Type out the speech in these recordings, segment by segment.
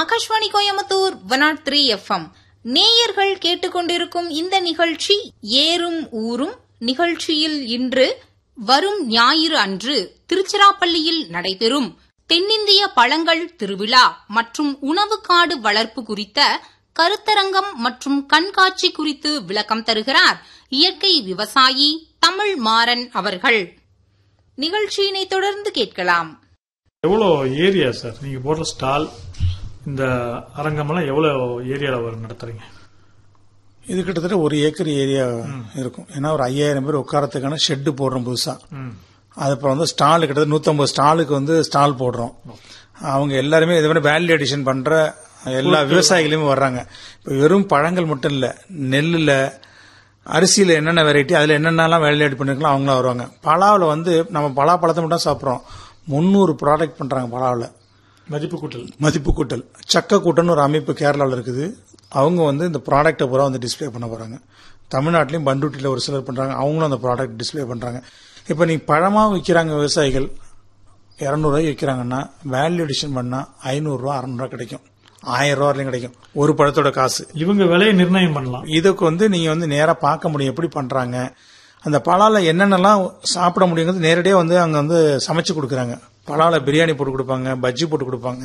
Akashvani Coimbatore one not three FM நேயர்கள் கேட்டுக்கொண்டிருக்கும் இந்த நிகழ்ச்சி ஏறும் ஊரும் நிகழ்ச்சியில் இன்று வரும் ஞாயிறு அன்று திருச்சிராப்பள்ளியில் நடைபெறும் தென்னிந்திய பழங்கள் திருவிழா மற்றும் உணவுக்காடு வளர்ப்பு குறித்த கருத்தரங்கம் மற்றும் கண்காட்சி குறித்து விளக்கம் தருகிறார் இயற்கை விவசாயி தமிழ் மாறன் அவர்கள் நிகழ்ச்சியினை தொடர்ந்து கேட்கலாம் எவ்வளோ ஏரியா சார் நீங்க போடுற ஸ்டால் இந்த அரங்கமெல்லாம் எவ்வளோ ஏரியாவில் வரும் நடத்துறீங்க இது கிட்டத்தட்ட ஒரு ஏக்கர் ஏரியா இருக்கும் ஏன்னா ஒரு ஐயாயிரம் பேர் உட்காரத்துக்கான ஷெட்டு போடுறோம் புதுசா ம். அதுக்கப்புறம் வந்து ஸ்டால் கிட்டத்தட்ட நூத்தம்பது ஸ்டாலுக்கு வந்து ஸ்டால் போடுறோம் அவங்க எல்லாருமே இதை விட வேல்யூ அடிஷன் பண்ற எல்லா விவசாயிகளுமே வர்றாங்க இப்ப வெறும் பழங்கள் மட்டும் இல்ல நெல்லுல அரிசியில என்னென்ன வெரைட்டி அதுல என்னென்னலாம் வேல்யூ ஆட் பண்ணிருக்கலாம் அவங்களாம் வருவாங்க பலாவில் வந்து நம்ம பலாப்பழத்தை மட்டும் சாப்பிட்றோம் முந்நூறு ப்ராடக்ட் பண்றாங்க பலாவில் மதிப்பு கூட்டல் மதிப்பு கூட்டல் சக்க கூட்டல்னு ஒரு அமைப்பு கேரளாவில் இருக்குது அவங்க வந்து இந்த ப்ராடக்ட்டை பூரா வந்து டிஸ்ப்ளே பண்ண போறாங்க தமிழ்நாட்டிலையும் பண்ருட்டியில் ஒரு சிலர் பண்றாங்க அவங்களும் அந்த ப்ராடக்ட் டிஸ்ப்ளே பண்றாங்க இப்போ நீ பழமா விற்கிறாங்க விவசாயிகள் இரநூறுவாய்க்கு விற்கிறாங்கன்னா வேல்யூ அடிஷன் பண்ணா ஐநூறுரூவா அறநூறுவா கிடைக்கும் ஆயிரம் ரூபா வரையும் கிடைக்கும் ஒரு பழத்தோட காசு இவங்க விலையை நிர்ணயம் பண்ணலாம் இதுக்கு வந்து நீங்க வந்து நேரா பார்க்க முடியும் எப்படி பண்றாங்க அந்த பலால என்னென்னலாம் சாப்பிட முடியுங்கிறது நேரடியாக வந்து அங்க வந்து சமைச்சு கொடுக்குறாங்க பலால பிரியாணி போட்டு கொடுப்பாங்க பஜ்ஜி போட்டு கொடுப்பாங்க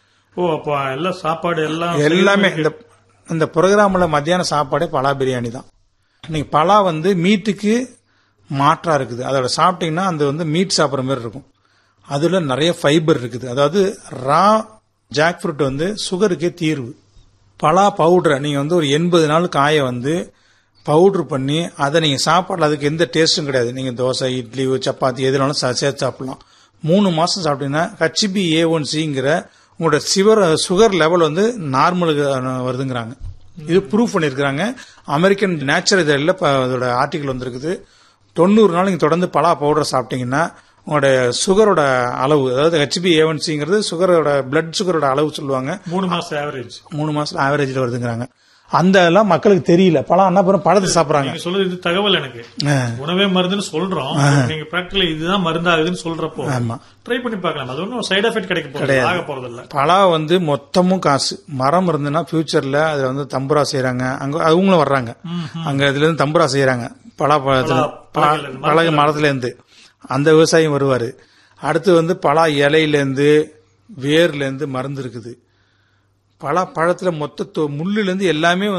ஓ அப்போ எல்லாம் சாப்பாடு எல்லாம் எல்லாமே இந்த இந்த ப்ரோக்ராம்ல மத்தியான சாப்பாடே பலா பிரியாணி தான் நீங்க பலா வந்து மீட்டுக்கு மாற்றா இருக்குது அதோட சாப்பிட்டீங்கன்னா அந்த வந்து மீட் சாப்பிட்ற மாதிரி இருக்கும் அதுல நிறைய ஃபைபர் இருக்குது அதாவது ரா ஜாக் ஃப்ரூட் வந்து சுகருக்கே தீர்வு பலா பவுடரை நீங்க வந்து ஒரு எண்பது நாள் காய வந்து பவுடர் பண்ணி அதை நீங்க சாப்பாடுல அதுக்கு எந்த டேஸ்டும் கிடையாது நீங்க தோசை இட்லி சப்பாத்தி எதுனாலும் சா- சேர்த்து சாப்பிடலாம் மூணு மாசம் சாப்பிட்டீங்கன்னா ஹச்பி ஏ ஒன் சிங்கிற உங்களோட சிவர் சுகர் லெவல் வந்து நார்மலுக்கு வருதுங்கிறாங்க இது ப்ரூஃப் பண்ணியிருக்கிறாங்க அமெரிக்கன் நேச்சர் இதழில் இப்போ அதோட ஆர்டிகல் வந்திருக்குது தொண்ணூறு நாள் நீங்க தொடர்ந்து பலா பவுடர் சாப்பிட்டீங்கன்னா உங்களோட சுகரோட அளவு அதாவது ஹெச்பி ஏவன்சிங்கிறது சுகரோட பிளட் சுகரோட அளவு சொல்லுவாங்க மூணு மாசம் ஆவரேஜ் மூணு மாசத்துல ஆவரேஜ்ல வருதுங்கிறாங்க அந்த எல்லாம் மக்களுக்கு தெரியல பழம் என்ன பண்ணும் பழத்தை சாப்பிடுறாங்க நீங்க சொல்றது இது தகவல் எனக்கு உணவே மருந்துன்னு சொல்றோம் நீங்க பிராக்டிகலா இதுதான் மருந்தாகுதுன்னு சொல்றப்போ ஆமா. ட்ரை பண்ணி பார்க்கலாம் அது ஒன்றும் சைடு எஃபெக்ட் கிடைக்க போறது ஆக போறது இல்ல பலா வந்து மொத்தமும் காசு மரம் இருந்துன்னா ஃபியூச்சர்ல அதுல வந்து தம்புரா செய்யறாங்க அங்க அவங்களும் வர்றாங்க அங்க இதுல இருந்து தம்புரா செய்யறாங்க பலா பழத்துல பலகையில இருந்து, பழக மரத்துல இருந்து அந்த விவசாயம் வருவாரு அடுத்து வந்து பலா இலையில இருந்து வேர்ல இருந்து மருந்து இருக்குது பலா பழத்துல மொத்த தொ- முள்ளுல இருந்து எல்லாமே